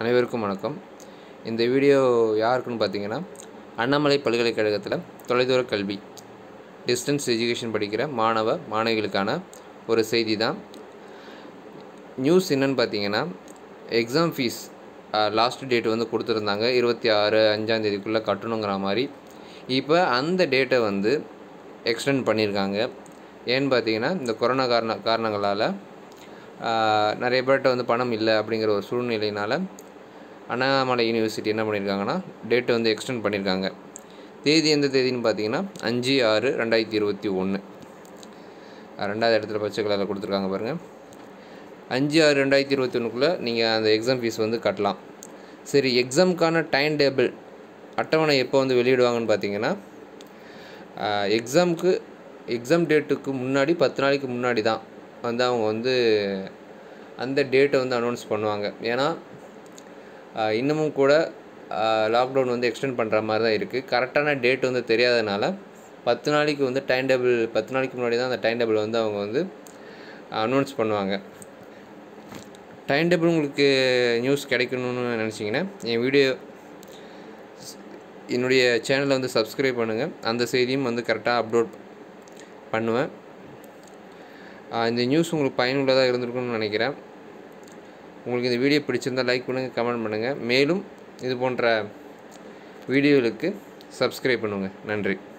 அனைவருக்கும் வணக்கம் இந்த வீடியோ யாருக்குன்னு பார்த்தீங்கன்னா அண்ணாமலை பல்கலைக்கழகத்தில் தொலைதூர கல்வி டிஸ்டன்ஸ் எஜுகேஷன் படிக்கிற மாணவ மாணவிகளுக்கான ஒரு செய்தி தான் நியூஸ் என்னன்னு பார்த்தீங்கன்னா எக்ஸாம் ஃபீஸ் லாஸ்ட் டேட் வந்து கொடுத்துருந்தாங்க இருபத்தி ஆறு அஞ்சாந்தேதிக்குள்ளே கட்டணுங்கிற மாதிரி இப்போ அந்த டேட்டை வந்து எக்ஸ்டெண்ட் பண்ணியிருக்காங்க ஏன்னு பார்த்தீங்கன்னா இந்த கொரோனா காரண காரணங்களால் நிறைய பேர்கிட்ட வந்து பணம் இல்லை அப்படிங்கிற ஒரு சூழ்நிலையினால் அண்ணாமலை யூனிவர்சிட்டி என்ன பண்ணியிருக்காங்கன்னா டேட்டை வந்து எக்ஸ்டெண்ட் பண்ணியிருக்காங்க தேதி எந்த தேதின்னு பார்த்தீங்கன்னா அஞ்சு ஆறு ரெண்டாயிரத்தி இருபத்தி ஒன்று ரெண்டாவது இடத்துல பச்சை கலரில் கொடுத்துருக்காங்க பாருங்கள் அஞ்சு ஆறு ரெண்டாயிரத்தி இருபத்தி ஒன்றுக்குள்ளே நீங்கள் அந்த எக்ஸாம் ஃபீஸ் வந்து கட்டலாம் சரி எக்ஸாமுக்கான டைம் டேபிள் அட்டவணை எப்போ வந்து வெளியிடுவாங்கன்னு பார்த்தீங்கன்னா எக்ஸாமுக்கு எக்ஸாம் டேட்டுக்கு முன்னாடி பத்து நாளைக்கு முன்னாடி தான் வந்து அவங்க வந்து அந்த டேட்டை வந்து அனௌன்ஸ் பண்ணுவாங்க ஏன்னா இன்னமும் கூட லாக்டவுன் வந்து எக்ஸ்டெண்ட் பண்ணுற மாதிரி தான் இருக்குது கரெக்டான டேட் வந்து தெரியாதனால பத்து நாளைக்கு வந்து டைம் டேபிள் பத்து நாளைக்கு முன்னாடி தான் அந்த டைம் டேபிள் வந்து அவங்க வந்து அனௌன்ஸ் பண்ணுவாங்க டைம் டேபிள் உங்களுக்கு நியூஸ் கிடைக்கணும்னு நினச்சிங்கன்னா என் வீடியோ என்னுடைய சேனலை வந்து சப்ஸ்கிரைப் பண்ணுங்கள் அந்த செய்தியும் வந்து கரெக்டாக அப்லோட் பண்ணுவேன் இந்த நியூஸ் உங்களுக்கு பயனுள்ளதாக இருந்திருக்கும்னு நினைக்கிறேன் உங்களுக்கு இந்த வீடியோ பிடிச்சிருந்தால் லைக் பண்ணுங்கள் கமெண்ட் பண்ணுங்கள் மேலும் இது போன்ற வீடியோகளுக்கு சப்ஸ்கிரைப் பண்ணுங்கள் நன்றி